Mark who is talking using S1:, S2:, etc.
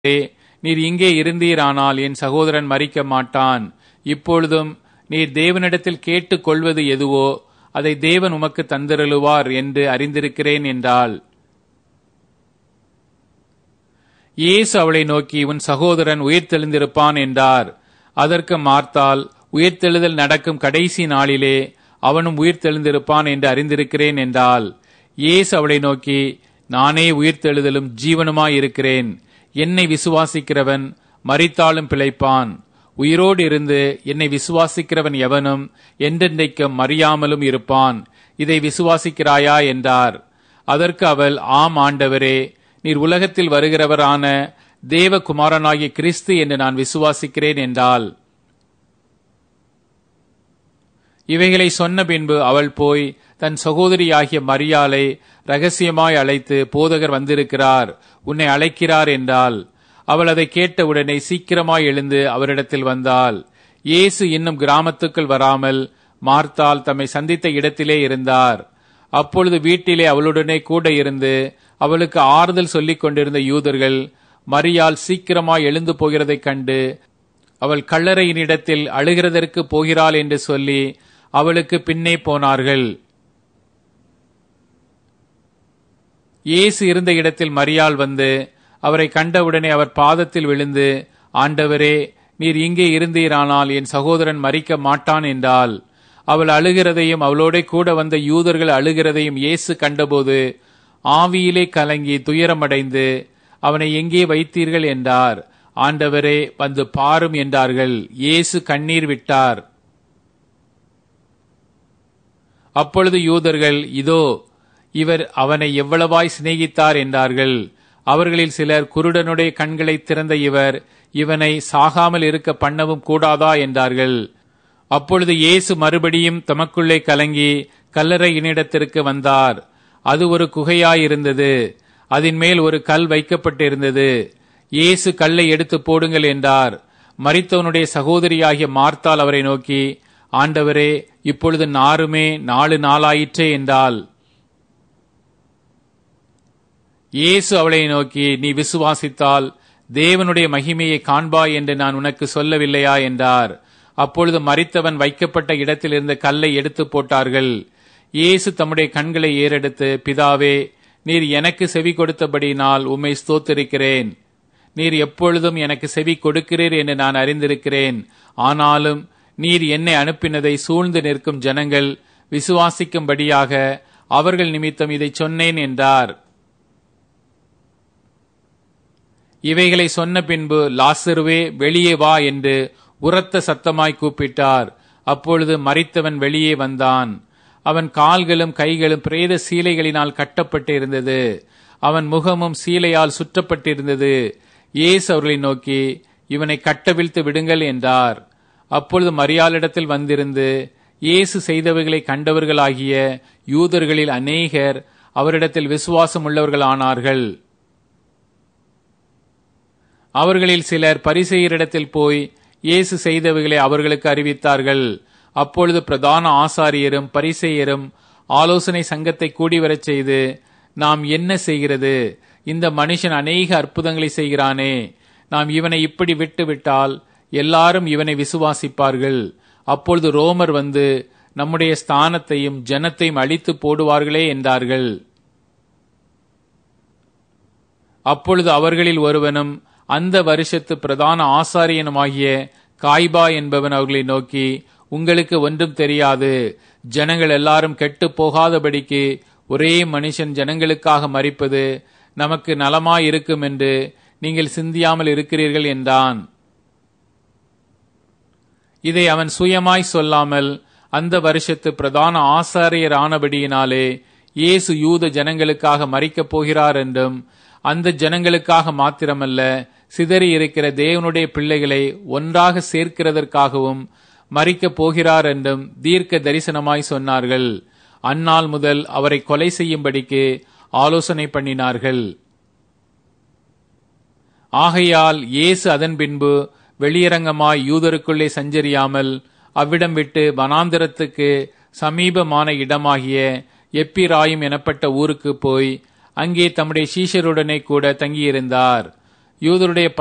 S1: ஆண்டவரே நீர் இங்கே இருந்தீரானால் என் சகோதரன் மறிக்க மாட்டான் இப்பொழுதும் நீர் தேவனிடத்தில் கேட்டுக் கொள்வது எதுவோ அதை தேவன் உமக்கு தந்திரலுவார் என்று அறிந்திருக்கிறேன் என்றாள் இயேசு அவளை நோக்கி உன் சகோதரன் உயிர்த்தெழுந்திருப்பான் என்றார் அதற்கு மார்த்தால் உயிர்த்தெழுதல் நடக்கும் கடைசி நாளிலே அவனும் உயிர்த்தெழுந்திருப்பான் என்று அறிந்திருக்கிறேன் என்றால் இயேசு அவளை நோக்கி நானே உயிர்த்தெழுதலும் ஜீவனுமாயிருக்கிறேன் என்னை விசுவாசிக்கிறவன் மறித்தாலும் பிழைப்பான் உயிரோடு இருந்து என்னை விசுவாசிக்கிறவன் எவனும் என்றென்றைக்கும் மறியாமலும் இருப்பான் இதை விசுவாசிக்கிறாயா என்றார் அதற்கு அவள் ஆம் ஆண்டவரே நீர் உலகத்தில் வருகிறவரான தேவகுமாரனாகிய கிறிஸ்து என்று நான் விசுவாசிக்கிறேன் என்றாள் இவைகளை சொன்ன பின்பு அவள் போய் தன் சகோதரியாகிய மரியாளை ரகசியமாய் அழைத்து போதகர் வந்திருக்கிறார் உன்னை அழைக்கிறார் என்றால் அவள் அதை கேட்டவுடனே சீக்கிரமாய் எழுந்து அவரிடத்தில் வந்தாள் இயேசு இன்னும் கிராமத்துக்குள் வராமல் மார்த்தால் தம்மை சந்தித்த இடத்திலே இருந்தார் அப்பொழுது வீட்டிலே அவளுடனே கூட இருந்து அவளுக்கு ஆறுதல் சொல்லிக் கொண்டிருந்த யூதர்கள் மரியாள் சீக்கிரமாய் எழுந்து போகிறதைக் கண்டு அவள் கல்லறையினிடத்தில் அழுகிறதற்கு போகிறாள் என்று சொல்லி அவளுக்கு பின்னே போனார்கள் இயேசு இருந்த இடத்தில் மரியாள் வந்து அவரை கண்டவுடனே அவர் பாதத்தில் விழுந்து ஆண்டவரே நீர் இங்கே இருந்தீரானால் என் சகோதரன் மறிக்க மாட்டான் என்றால் அவள் அழுகிறதையும் அவளோட கூட வந்த யூதர்கள் அழுகிறதையும் இயேசு கண்டபோது ஆவியிலே கலங்கி துயரமடைந்து அவனை எங்கே வைத்தீர்கள் என்றார் ஆண்டவரே வந்து பாரும் என்றார்கள் இயேசு கண்ணீர் விட்டார் அப்பொழுது யூதர்கள் இதோ இவர் அவனை எவ்வளவாய் சிநேகித்தார் என்றார்கள் அவர்களில் சிலர் குருடனுடைய கண்களை திறந்த இவர் இவனை சாகாமல் இருக்க பண்ணவும் கூடாதா என்றார்கள் அப்பொழுது இயேசு மறுபடியும் தமக்குள்ளே கலங்கி கல்லறையினிடத்திற்கு வந்தார் அது ஒரு குகையாயிருந்தது அதன் மேல் ஒரு கல் வைக்கப்பட்டிருந்தது இயேசு கல்லை எடுத்து போடுங்கள் என்றார் மரித்தவனுடைய சகோதரியாகிய மார்த்தால் அவரை நோக்கி ஆண்டவரே இப்பொழுது நாருமே நாலு நாளாயிற்றே என்றால் இயேசு அவளை நோக்கி நீ விசுவாசித்தால் தேவனுடைய மகிமையை காண்பாய் என்று நான் உனக்கு சொல்லவில்லையா என்றார் அப்பொழுது மறித்தவன் வைக்கப்பட்ட இடத்தில் இருந்த கல்லை எடுத்து போட்டார்கள் இயேசு தம்முடைய கண்களை ஏறெடுத்து பிதாவே நீர் எனக்கு செவி கொடுத்தபடியினால் உம்மை ஸ்தோத்திருக்கிறேன் நீர் எப்பொழுதும் எனக்கு செவி கொடுக்கிறீர் என்று நான் அறிந்திருக்கிறேன் ஆனாலும் நீர் என்னை அனுப்பினதை சூழ்ந்து நிற்கும் ஜனங்கள் விசுவாசிக்கும்படியாக அவர்கள் நிமித்தம் இதை சொன்னேன் என்றார் இவைகளை சொன்ன பின்பு லாசருவே வெளியே வா என்று உரத்த சத்தமாய் கூப்பிட்டார் அப்பொழுது மறித்தவன் வெளியே வந்தான் அவன் கால்களும் கைகளும் பிரேத சீலைகளினால் கட்டப்பட்டு இருந்தது அவன் முகமும் சீலையால் சுற்றப்பட்டிருந்தது இயேசு அவர்களை நோக்கி இவனை கட்டவிழ்த்து விடுங்கள் என்றார் அப்பொழுது மரியாளிடத்தில் வந்திருந்து இயேசு செய்தவைகளை கண்டவர்களாகிய யூதர்களில் அநேகர் அவரிடத்தில் விசுவாசம் உள்ளவர்களானார்கள் அவர்களில் சிலர் பரிசெயரிடத்தில் போய் இயேசு செய்தவைகளை அவர்களுக்கு அறிவித்தார்கள் அப்பொழுது பிரதான ஆசாரியரும் பரிசெயரும் ஆலோசனை சங்கத்தை கூடிவரச் செய்து நாம் என்ன செய்கிறது இந்த மனுஷன் அநேக அற்புதங்களை செய்கிறானே நாம் இவனை இப்படி விட்டு விட்டால் எல்லாரும் இவனை விசுவாசிப்பார்கள் அப்பொழுது ரோமர் வந்து நம்முடைய ஸ்தானத்தையும் ஜனத்தையும் அழித்து போடுவார்களே என்றார்கள் அப்பொழுது அவர்களில் ஒருவனும் அந்த வருஷத்து பிரதான ஆசாரியனுமாகிய காய்பா என்பவன் அவர்களை நோக்கி உங்களுக்கு ஒன்றும் தெரியாது ஜனங்கள் எல்லாரும் கெட்டு போகாதபடிக்கு ஒரே மனுஷன் ஜனங்களுக்காக மறிப்பது நமக்கு நலமாயிருக்கும் என்று நீங்கள் சிந்தியாமல் இருக்கிறீர்கள் என்றான் இதை அவன் சுயமாய் சொல்லாமல் அந்த வருஷத்து பிரதான ஆசாரியர் ஆனபடியினாலே இயேசு யூத ஜனங்களுக்காக மறிக்கப் போகிறார் என்றும் அந்த ஜனங்களுக்காக மாத்திரமல்ல சிதறி இருக்கிற தேவனுடைய பிள்ளைகளை ஒன்றாக சேர்க்கிறதற்காகவும் மறிக்கப் போகிறார் என்றும் தீர்க்க தரிசனமாய் சொன்னார்கள் அந்நாள் முதல் அவரை கொலை செய்யும்படிக்கு ஆலோசனை பண்ணினார்கள் ஆகையால் இயேசு அதன் பின்பு வெளியரங்கமாய் யூதருக்குள்ளே சஞ்சரியாமல் அவ்விடம் விட்டு வனாந்திரத்துக்கு சமீபமான இடமாகிய எப்பிராயும் எனப்பட்ட ஊருக்கு போய் அங்கே தம்முடைய சீஷருடனே கூட தங்கியிருந்தார் யூதருடைய